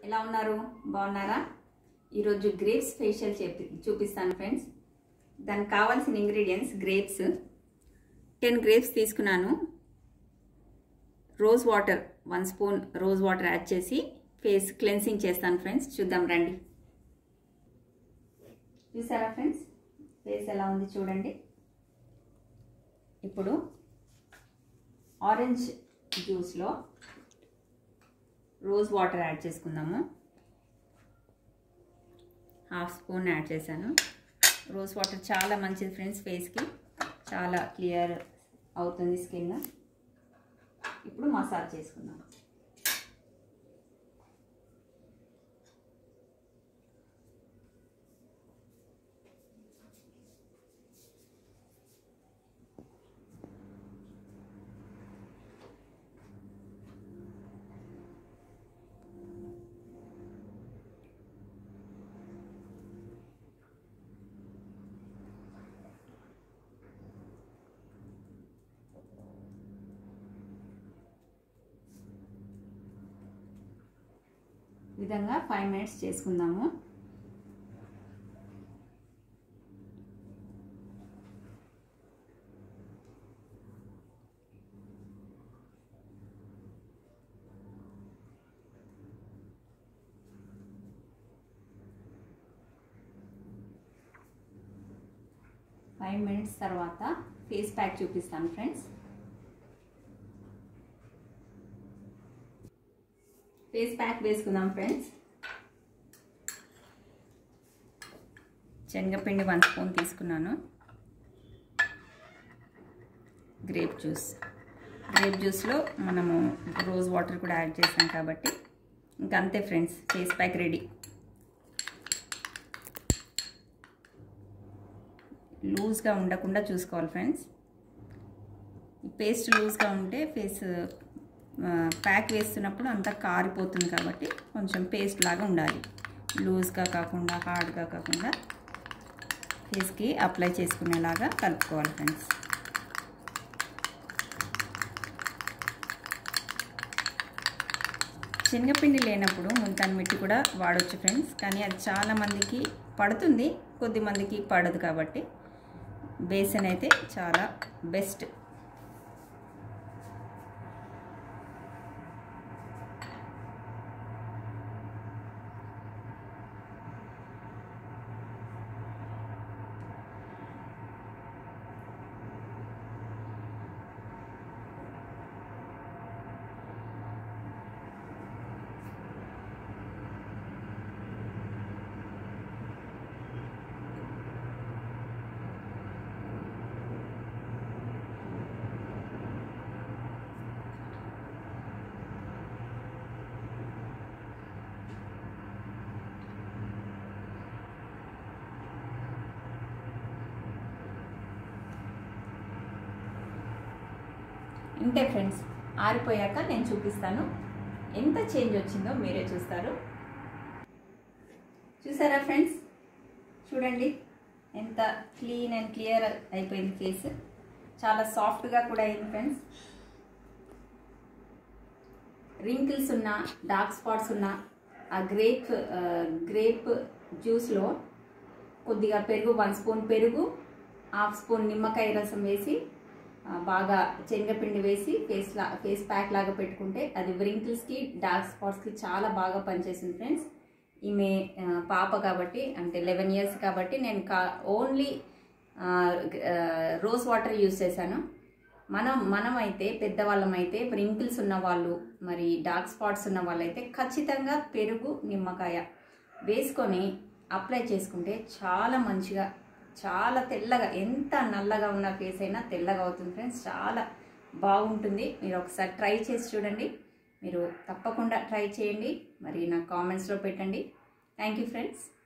ఎలా ఉన్నారు బాగున్నారా ఈరోజు గ్రేప్స్ ఫేషియల్ చెప్పి చూపిస్తాను ఫ్రెండ్స్ దానికి కావాల్సిన ఇంగ్రీడియంట్స్ గ్రేప్స్ టెన్ గ్రేప్స్ తీసుకున్నాను rose water one spoon rose water add చేసి ఫేస్ క్లెన్సింగ్ చేస్తాను ఫ్రెండ్స్ చూద్దాం రండి చూసారా ఫ్రెండ్స్ ఫేస్ ఎలా ఉంది చూడండి ఇప్పుడు ఆరెంజ్ జ్యూస్లో రోజ్ వాటర్ యాడ్ చేసుకుందాము హాఫ్ స్పూన్ యాడ్ చేశాను రోజ్ వాటర్ చాలా మంచిది ఫ్రెండ్స్ ఫేస్కి చాలా క్లియర్ అవుతుంది స్కిన్ ఇప్పుడు మసాజ్ చేసుకుందాం విధంగా ఫైవ్ మినిట్స్ చేసుకుందాము ఫైవ్ మినిట్స్ తర్వాత ఫేస్ ప్యాక్ చూపిస్తాను ఫ్రెండ్స్ ఫేస్ ప్యాక్ వేసుకుందాం ఫ్రెండ్స్ శనగపిండి వన్ స్పూన్ తీసుకున్నాను గ్రేప్ జ్యూస్ గ్రేప్ జ్యూస్లో మనము రోజ్ వాటర్ కూడా యాడ్ చేసాం కాబట్టి ఇంకా అంతే ఫ్రెండ్స్ ఫేస్ ప్యాక్ రెడీ లూజ్గా ఉండకుండా చూసుకోవాలి ఫ్రెండ్స్ పేస్ట్ లూజ్గా ఉంటే ఫేస్ ప్యాక్ వేస్తున్నప్పుడు అంతా కారిపోతుంది కాబట్టి కొంచెం పేస్ట్ లాగా ఉండాలి లూజ్గా కాకుండా హార్డ్గా కాకుండా ఫేస్కి అప్లై చేసుకునేలాగా కలుపుకోవాలి ఫ్రెండ్స్ శనగపిండి లేనప్పుడు ముంతాన్ మిట్టి కూడా వాడవచ్చు ఫ్రెండ్స్ కానీ అది చాలా మందికి పడుతుంది కొద్ది మందికి పడదు కాబట్టి బేసన్ అయితే చాలా బెస్ట్ ఇంతే ఫ్రెండ్స్ ఆరిపోయాక నేను చూపిస్తాను ఎంత చేంజ్ వచ్చిందో మీరే చూస్తారు చూసారా ఫ్రెండ్స్ చూడండి ఎంత క్లీన్ అండ్ క్లియర్ అయిపోయింది ఫేస్ చాలా సాఫ్ట్గా కూడా అయింది ఫ్రెండ్స్ రింకిల్స్ ఉన్న డార్క్ స్పాట్స్ ఉన్న ఆ గ్రేప్ గ్రేప్ జ్యూస్లో కొద్దిగా పెరుగు వన్ స్పూన్ పెరుగు హాఫ్ స్పూన్ నిమ్మకాయ రసం వేసి బాగా శనగపిండి వేసి ఫేస్ లా ఫేస్ ప్యాక్ లాగా పెట్టుకుంటే అది వ్రింకిల్స్కి డార్క్ స్పాట్స్కి చాలా బాగా పనిచేసింది ఫ్రెండ్స్ ఈమె పాప కాబట్టి అంటే లెవెన్ ఇయర్స్ కాబట్టి నేను కా ఓన్లీ రోజ్ వాటర్ యూస్ చేశాను మనం మనం అయితే పెద్దవాళ్ళం అయితే వ్రింకిల్స్ ఉన్న వాళ్ళు మరి డార్క్ స్పాట్స్ ఉన్న వాళ్ళైతే ఖచ్చితంగా పెరుగు నిమ్మకాయ వేసుకొని అప్లై చేసుకుంటే చాలా మంచిగా చాలా తెల్లగా ఎంత నల్లగా ఉన్న ఫేస్ అయినా తెల్లగా అవుతుంది ఫ్రెండ్స్ చాలా బాగుంటుంది మీరు ఒకసారి ట్రై చేసి చూడండి మీరు తప్పకుండా ట్రై చేయండి మరి నా కామెంట్స్లో పెట్టండి థ్యాంక్ యూ ఫ్రెండ్స్